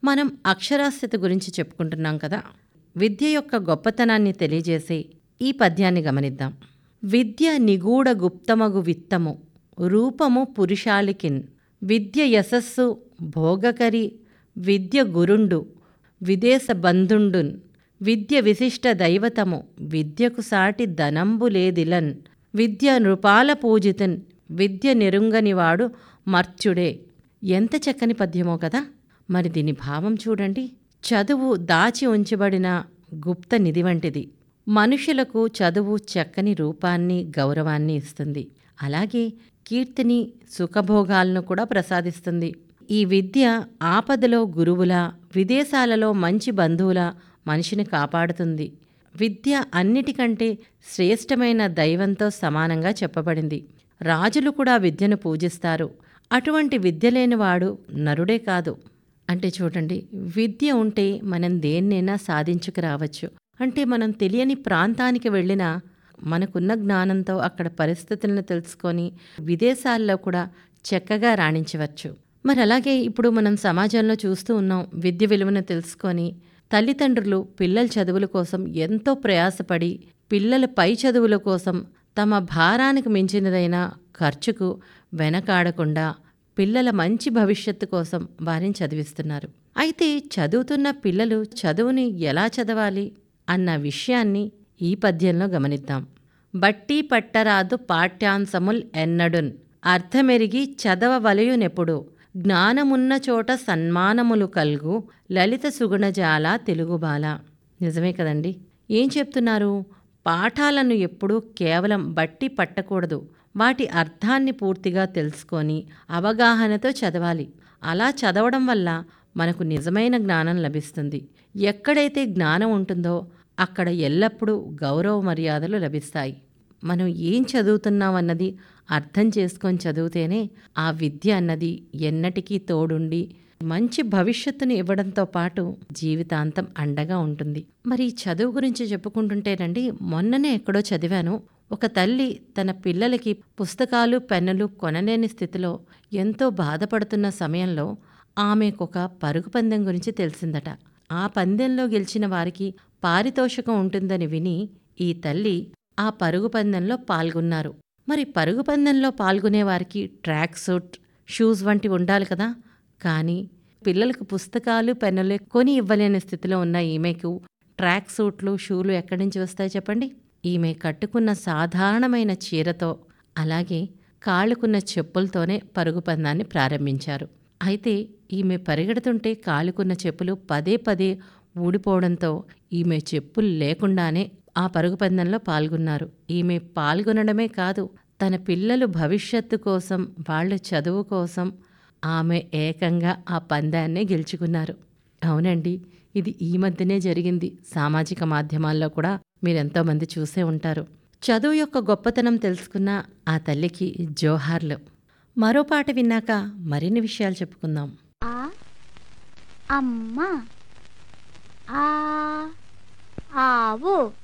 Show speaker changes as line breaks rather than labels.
మనం అక్షరాస్యత గురించి చెప్పుకుంటున్నాం కదా విద్య యొక్క గొప్పతనాన్ని తెలియజేసే ఈ పద్యాన్ని గమనిద్దాం విద్య నిగూఢ గుప్తమగు విత్తము రూపము పురుషాలికిన్ విద్య యశస్సు భోగకరి విద్య గురుండు విదేశ బంధుండున్ విద్య విశిష్ట దైవతము విద్యకు సాటి ధనంబు లేదిలన్ విద్య నృపాల పూజితన్ విద్య నెరుంగనివాడు మర్త్యుడే ఎంత చక్కని పద్యమో కదా మరి దీని భావం చూడండి చదువు దాచి ఉంచబడిన గుప్త నిధి వంటిది మనుషులకు చదువు చక్కని రూపాన్ని గౌరవాన్ని ఇస్తుంది అలాగే కీర్తిని సుఖభోగాలను కూడా ప్రసాదిస్తుంది ఈ విద్య ఆపదలో గురువుల విదేశాలలో మంచి బంధువుల మనిషిని కాపాడుతుంది విద్య అన్నిటికంటే శ్రేష్టమైన దైవంతో సమానంగా చెప్పబడింది రాజులు కూడా విద్యను పూజిస్తారు అటువంటి విద్య లేనివాడు నరుడే కాదు అంటే చూడండి విద్య ఉంటే మనం దేన్నైనా సాధించుకురావచ్చు అంటే మనం తెలియని ప్రాంతానికి వెళ్ళినా మనకున్న జ్ఞానంతో అక్కడ పరిస్థితులను తెలుసుకొని విదేశాల్లో కూడా చక్కగా రాణించవచ్చు మరి అలాగే ఇప్పుడు మనం సమాజంలో చూస్తూ ఉన్నాం విద్య విలువను తెలుసుకొని తల్లిదండ్రులు పిల్లల చదువుల కోసం ఎంతో ప్రయాసపడి పిల్లల పై చదువుల కోసం తమ భారానికి మించినదైన ఖర్చుకు వెనకాడకుండా పిల్లల మంచి భవిష్యత్తు కోసం వారిని చదివిస్తున్నారు అయితే చదువుతున్న పిల్లలు చదువుని ఎలా చదవాలి అన్న విషయాన్ని ఈ పద్యంలో గమనిద్దాం బట్టి పట్టరాదు పాఠ్యాంశముల్ ఎన్నడున్ అర్థమెరిగి చదవవలయునెప్పుడు జ్ఞానమున్న చోట సన్మానములు కల్గు లలిత సుగుణజాల తెలుగుబాల నిజమే కదండి ఏం చెప్తున్నారు పాఠాలను ఎప్పుడూ కేవలం బట్టి పట్టకూడదు వాటి అర్థాన్ని పూర్తిగా తెలుసుకొని అవగాహనతో చదవాలి అలా చదవడం వల్ల మనకు నిజమైన జ్ఞానం లభిస్తుంది ఎక్కడైతే జ్ఞానం ఉంటుందో అక్కడ ఎల్లప్పుడూ గౌరవ మర్యాదలు లభిస్తాయి మనం ఏం చదువుతున్నాం అన్నది అర్థం చేసుకొని చదివితేనే ఆ విద్య అన్నది ఎన్నటికీ తోడుండి మంచి భవిష్యత్తుని ఇవ్వడంతో పాటు జీవితాంతం అండగా ఉంటుంది మరి చదువు గురించి చెప్పుకుంటుంటేనండి మొన్ననే ఎక్కడో చదివాను ఒక తల్లి తన పిల్లలకి పుస్తకాలు పెన్నులు కొనలేని స్థితిలో ఎంతో బాధపడుతున్న సమయంలో ఆమెకొక పరుగు పందెం గురించి తెలిసిందట ఆ పందెంలో గెలిచిన వారికి పారితోషికం ఉంటుందని విని ఈ తల్లి ఆ పరుగు పందెంలో పాల్గొన్నారు మరి పరుగు పందెంలో పాల్గొనే వారికి ట్రాక్ సూట్ షూస్ వంటి ఉండాలి కదా కానీ పిల్లలకు పుస్తకాలు పెన్నులు కొని ఇవ్వలేని స్థితిలో ఉన్న ఈమెకు ట్రాక్ సూట్లు షూలు ఎక్కడి నుంచి వస్తాయి చెప్పండి ఈమె కట్టుకున్న సాధారణమైన చీరతో అలాగే కాళ్ళకున్న చెప్పులతోనే పరుగు పందాన్ని ప్రారంభించారు అయితే ఈమె పరిగెడుతుంటే కాళ్ళకున్న చెప్పులు పదే పదే ఊడిపోవడంతో ఈమె చెప్పులు లేకుండానే ఆ పరుగు పందెంలో పాల్గొన్నారు ఈమె పాల్గొనడమే కాదు తన పిల్లలు భవిష్యత్తు కోసం వాళ్ళ చదువు కోసం ఆమె ఏకంగా ఆ పందాన్నే గెలుచుకున్నారు అవునండి ఇది ఈ మధ్యనే జరిగింది సామాజిక మాధ్యమాల్లో కూడా మీరెంతోమంది చూసే ఉంటారు చదువు యొక్క గొప్పతనం తెలుసుకున్న ఆ తల్లికి జోహార్లు మరో పాట విన్నాక మరిన్ని విషయాలు చెప్పుకుందాం
ఆ అమ్మ ఆ ఆవు